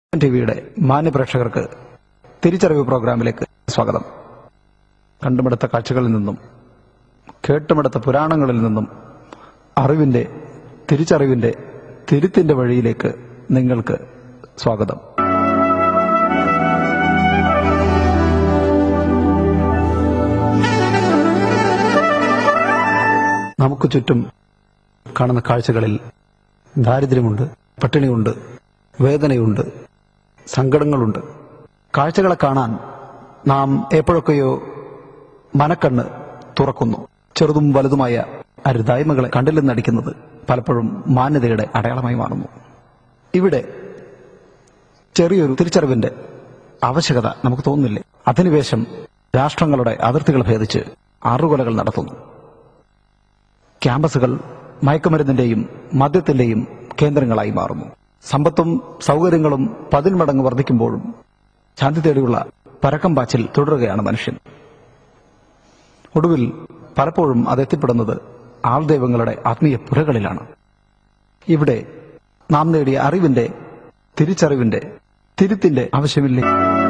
ടിവിയുടെ മാന്യപ്രേക്ഷകർക്ക് തിരിച്ചറിവ് പ്രോഗ്രാമിലേക്ക് സ്വാഗതം കണ്ടുമെടുത്ത കാഴ്ചകളിൽ നിന്നും കേട്ടുമെടുത്ത പുരാണങ്ങളിൽ നിന്നും അറിവിന്റെ തിരിച്ചറിവിന്റെ തിരുത്തിന്റെ വഴിയിലേക്ക് നിങ്ങൾക്ക് സ്വാഗതം നമുക്ക് ചുറ്റും കാണുന്ന കാഴ്ചകളിൽ ദാരിദ്ര്യമുണ്ട് പട്ടിണിയുണ്ട് വേദനയുണ്ട് സങ്കടങ്ങളുണ്ട് കാഴ്ചകളെ കാണാൻ നാം എപ്പോഴൊക്കെയോ മനക്കണ്ണ് തുറക്കുന്നു ചെറുതും വലുതുമായ അരുതായ്മകളെ കണ്ടില്ലെന്നടിക്കുന്നത് പലപ്പോഴും മാന്യതയുടെ അടയാളമായി മാറുന്നു ഇവിടെ ചെറിയൊരു തിരിച്ചറിവിന്റെ ആവശ്യകത നമുക്ക് തോന്നുന്നില്ലേ അധിനിവേശം രാഷ്ട്രങ്ങളുടെ അതിർത്തികൾ ഭേദിച്ച് അറുകൊലകൾ നടത്തുന്നു ക്യാമ്പസുകൾ മയക്കുമരുന്നിന്റെയും മദ്യത്തിന്റെയും കേന്ദ്രങ്ങളായി മാറുന്നു സമ്പത്തും സൗകര്യങ്ങളും പതിന്മടങ്ങ് വർദ്ധിക്കുമ്പോഴും ശാന്തി തേടിയുള്ള പരക്കം പാച്ചിൽ തുടരുകയാണ് മനുഷ്യൻ ഒടുവിൽ പലപ്പോഴും അതെത്തിപ്പെടുന്നത് ആൾദൈവങ്ങളുടെ ആത്മീയ പുരകളിലാണ് ഇവിടെ നാം നേടിയ അറിവിന്റെ തിരിച്ചറിവിന്റെ തിരുത്തിന്റെ ആവശ്യമില്ലേ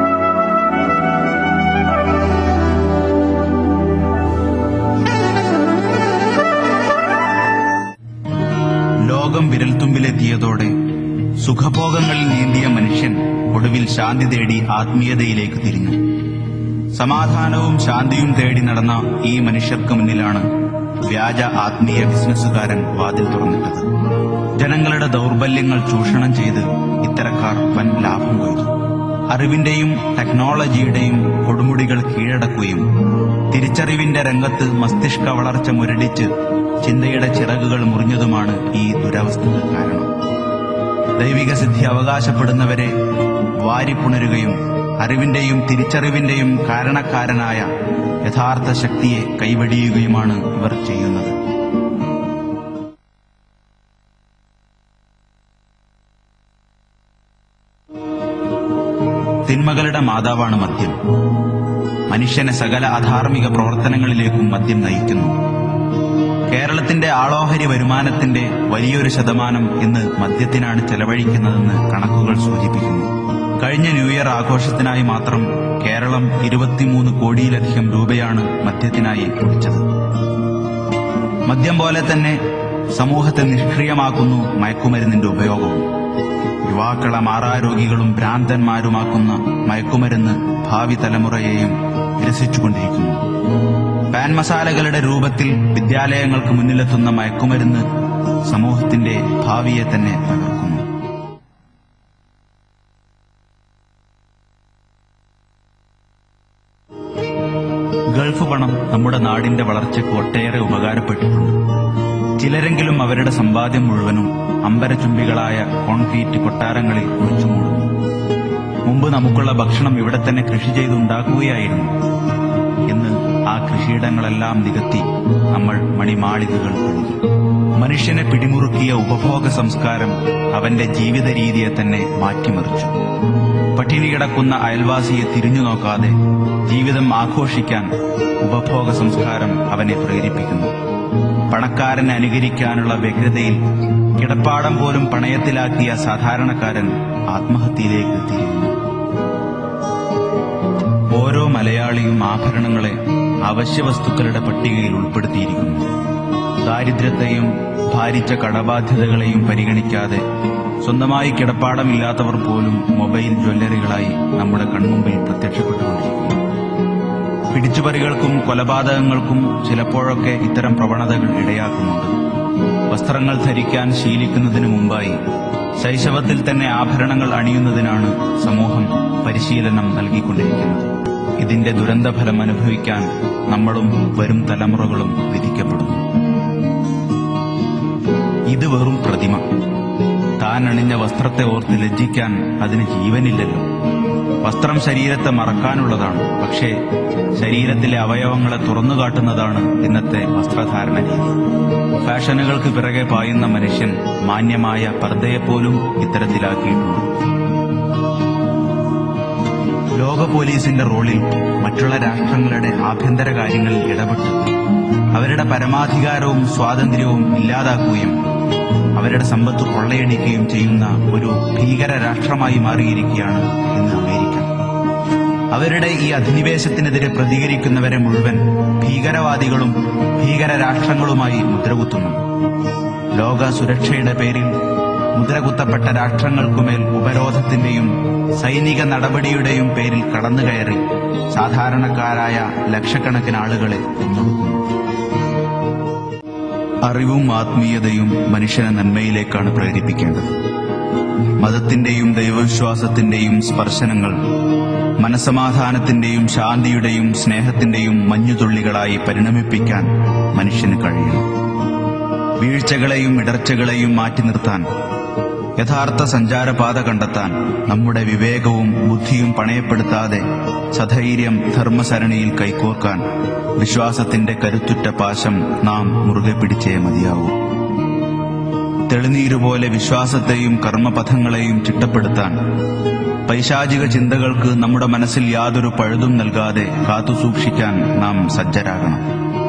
ലോകം വിരൽത്തുമ്പിലെത്തിയതോടെ സുഖഭോഗങ്ങളിൽ നീന്തിയ മനുഷ്യൻ ഒടുവിൽ ശാന്തി തേടി ആത്മീയതയിലേക്ക് തിരിഞ്ഞു സമാധാനവും ശാന്തിയും തേടി നടന്ന ഈ മനുഷ്യർക്ക് മുന്നിലാണ് വ്യാജ ആത്മീയ ബിസിനസ്സുകാരൻ വാതിൽ തുറന്നിട്ടത് ജനങ്ങളുടെ ദൗർബല്യങ്ങൾ ചൂഷണം ചെയ്ത് ഇത്തരക്കാർ വൻ ലാഭം കൊയ്തു അറിവിന്റെയും ടെക്നോളജിയുടെയും കൊടുമുടികൾ കീഴടക്കുകയും തിരിച്ചറിവിന്റെ രംഗത്ത് മസ്തിഷ്ക വളർച്ച മുരടിച്ച് ചിന്തയുടെ ചിറകുകൾ മുറിഞ്ഞതുമാണ് ഈ ദുരവസ്ഥക്ക് കാരണം ദൈവിക സിദ്ധി അവകാശപ്പെടുന്നവരെ വാരിപ്പുണരുകയും അറിവിന്റെയും തിരിച്ചറിവിന്റെയും കാരണക്കാരനായ യഥാർത്ഥ ശക്തിയെ കൈവടിയുകയുമാണ് ഇവർ ചെയ്യുന്നത് തിന്മകളുടെ മാതാവാണ് മദ്യം മനുഷ്യനെ സകല അധാർമിക പ്രവർത്തനങ്ങളിലേക്കും മദ്യം നയിക്കുന്നു കേരളത്തിന്റെ ആളോഹരി വരുമാനത്തിന്റെ വലിയൊരു ശതമാനം ഇന്ന് മദ്യത്തിനാണ് ചെലവഴിക്കുന്നതെന്ന് കണക്കുകൾ സൂചിപ്പിക്കുന്നു കഴിഞ്ഞ ന്യൂ ഇയർ ആഘോഷത്തിനായി മാത്രം കേരളം ഇരുപത്തിമൂന്ന് കോടിയിലധികം രൂപയാണ് മദ്യത്തിനായി പൊടിച്ചത് മദ്യം പോലെ തന്നെ സമൂഹത്തെ നിഷ്ക്രിയമാക്കുന്നു മയക്കുമരുന്നിന്റെ ഉപയോഗവും യുവാക്കളെ മാറാരോഗികളും ഭ്രാന്തന്മാരുമാക്കുന്ന മയക്കുമരുന്ന് ഭാവി തലമുറയെയും വിരസിച്ചുകൊണ്ടിരിക്കുന്നു പാൻ മസാലകളുടെ രൂപത്തിൽ വിദ്യാലയങ്ങൾക്ക് മുന്നിലെത്തുന്ന മയക്കുമരുന്ന് സമൂഹത്തിന്റെ ഭാവിയെ തന്നെ തകർക്കുന്നു ഗൾഫ് പണം നമ്മുടെ നാടിന്റെ വളർച്ചയ്ക്ക് ഒട്ടേറെ ഉപകാരപ്പെട്ടിട്ടുണ്ട് ചിലരെങ്കിലും അവരുടെ സമ്പാദ്യം മുഴുവനും അമ്പരചുംബികളായ കോൺക്രീറ്റ് കൊട്ടാരങ്ങളിൽ കുഴിച്ചുമൂടുന്നു മുമ്പ് നമുക്കുള്ള ഭക്ഷണം ഇവിടെ തന്നെ കൃഷി ചെയ്തുണ്ടാക്കുകയായിരുന്നു ഇന്ന് ആ കൃഷിയിടങ്ങളെല്ലാം നികത്തി നമ്മൾ മണിമാളികകൾ പണിതു മനുഷ്യനെ പിടിമുറുക്കിയ ഉപഭോഗ സംസ്കാരം അവന്റെ ജീവിത രീതിയെ തന്നെ മാറ്റിമറിച്ചു പട്ടിണി കിടക്കുന്ന അയൽവാസിയെ തിരിഞ്ഞു നോക്കാതെ ജീവിതം ആഘോഷിക്കാൻ ഉപഭോഗ സംസ്കാരം അവനെ പ്രേരിപ്പിക്കുന്നു പണക്കാരനെ അനുകരിക്കാനുള്ള വ്യഗ്രതയിൽ കിടപ്പാടം പോലും പണയത്തിലാക്കിയ സാധാരണക്കാരൻ ആത്മഹത്യയിലേക്ക് തിരിയുന്നു ഓരോ മലയാളിയും ആഭരണങ്ങളെ അവശ്യവസ്തുക്കളുടെ പട്ടികയിൽ ഉൾപ്പെടുത്തിയിരിക്കുന്നു ദാരിദ്ര്യത്തെയും ഭാരിച്ച കടബാധ്യതകളെയും പരിഗണിക്കാതെ സ്വന്തമായി കിടപ്പാടമില്ലാത്തവർ പോലും മൊബൈൽ ജ്വല്ലറികളായി നമ്മുടെ കൺമുമ്പിൽ പ്രത്യക്ഷപ്പെട്ടുകൊണ്ടിരിക്കുന്നു പിടിച്ചുപറികൾക്കും കൊലപാതകങ്ങൾക്കും ചിലപ്പോഴൊക്കെ ഇത്തരം പ്രവണതകൾ ഇടയാക്കുന്നുണ്ട് വസ്ത്രങ്ങൾ ധരിക്കാൻ ശീലിക്കുന്നതിനു മുമ്പായി ശൈശവത്തിൽ തന്നെ ആഭരണങ്ങൾ അണിയുന്നതിനാണ് സമൂഹം പരിശീലനം നൽകിക്കൊണ്ടിരിക്കുന്നത് ഇതിന്റെ ദുരന്തഫലം അനുഭവിക്കാൻ നമ്മളും വരും തലമുറകളും വിധിക്കപ്പെടുന്നു ഇത് വെറും പ്രതിമ താൻ അണിഞ്ഞ വസ്ത്രത്തെ ഓർത്ത് ലജ്ജിക്കാൻ അതിന് ജീവനില്ലല്ലോ വസ്ത്രം ശരീരത്തെ മറക്കാനുള്ളതാണ് പക്ഷേ ശരീരത്തിലെ അവയവങ്ങളെ തുറന്നു കാട്ടുന്നതാണ് ഇന്നത്തെ വസ്ത്രധാരണ രീതി ഫാഷനുകൾക്ക് പിറകെ പായുന്ന മനുഷ്യൻ മാന്യമായ പർദ്ദയെപ്പോലും ഇത്തരത്തിലാക്കിയിട്ടുണ്ട് ലോക പോലീസിന്റെ റോളിൽ മറ്റുള്ള രാഷ്ട്രങ്ങളുടെ ആഭ്യന്തര കാര്യങ്ങളിൽ ഇടപെട്ട് അവരുടെ പരമാധികാരവും സ്വാതന്ത്ര്യവും ഇല്ലാതാക്കുകയും അവരുടെ സമ്പത്ത് കൊള്ളയടിക്കുകയും ചെയ്യുന്ന ഒരു ഭീകര രാഷ്ട്രമായി മാറിയിരിക്കുകയാണ് ഇന്ന് അമേരിക്ക അവരുടെ ഈ അധിനിവേശത്തിനെതിരെ പ്രതികരിക്കുന്നവരെ മുഴുവൻ ഭീകരവാദികളും ഭീകര രാഷ്ട്രങ്ങളുമായി മുദ്രകുത്തുന്നു ലോക സുരക്ഷയുടെ പേരിൽ മുദ്രകുത്തപ്പെട്ട രാഷ്ട്രങ്ങൾക്കുമേൽ ഉപരോധത്തിന്റെയും സൈനിക നടപടിയുടെയും പേരിൽ കടന്നുകയറി സാധാരണക്കാരായ ലക്ഷക്കണക്കിന് ആളുകളെ കൊന്നൊടുക്കുന്നു അറിവും ആത്മീയതയും മനുഷ്യനെ നന്മയിലേക്കാണ് പ്രേരിപ്പിക്കേണ്ടത് മതത്തിന്റെയും ദൈവവിശ്വാസത്തിന്റെയും സ്പർശനങ്ങൾ മനസമാധാനത്തിന്റെയും ശാന്തിയുടെയും സ്നേഹത്തിന്റെയും മഞ്ഞുതുള്ളികളായി പരിണമിപ്പിക്കാൻ മനുഷ്യന് കഴിയണം വീഴ്ചകളെയും ഇടർച്ചകളെയും മാറ്റി നിർത്താൻ യഥാർത്ഥ സഞ്ചാരപാത കണ്ടെത്താൻ നമ്മുടെ വിവേകവും ബുദ്ധിയും പണയപ്പെടുത്താതെ സധൈര്യം ധർമ്മസരണിയിൽ കൈകോർക്കാൻ വിശ്വാസത്തിന്റെ കരുത്തുറ്റ പാശം നാം മുറുകെ പിടിച്ചേ മതിയാവൂ തെളിനീരുപോലെ വിശ്വാസത്തെയും കർമ്മപഥങ്ങളെയും ചിട്ടപ്പെടുത്താൻ പൈശാചിക ചിന്തകൾക്ക് നമ്മുടെ മനസ്സിൽ യാതൊരു പഴുതും നൽകാതെ കാത്തുസൂക്ഷിക്കാൻ നാം സജ്ജരാകണം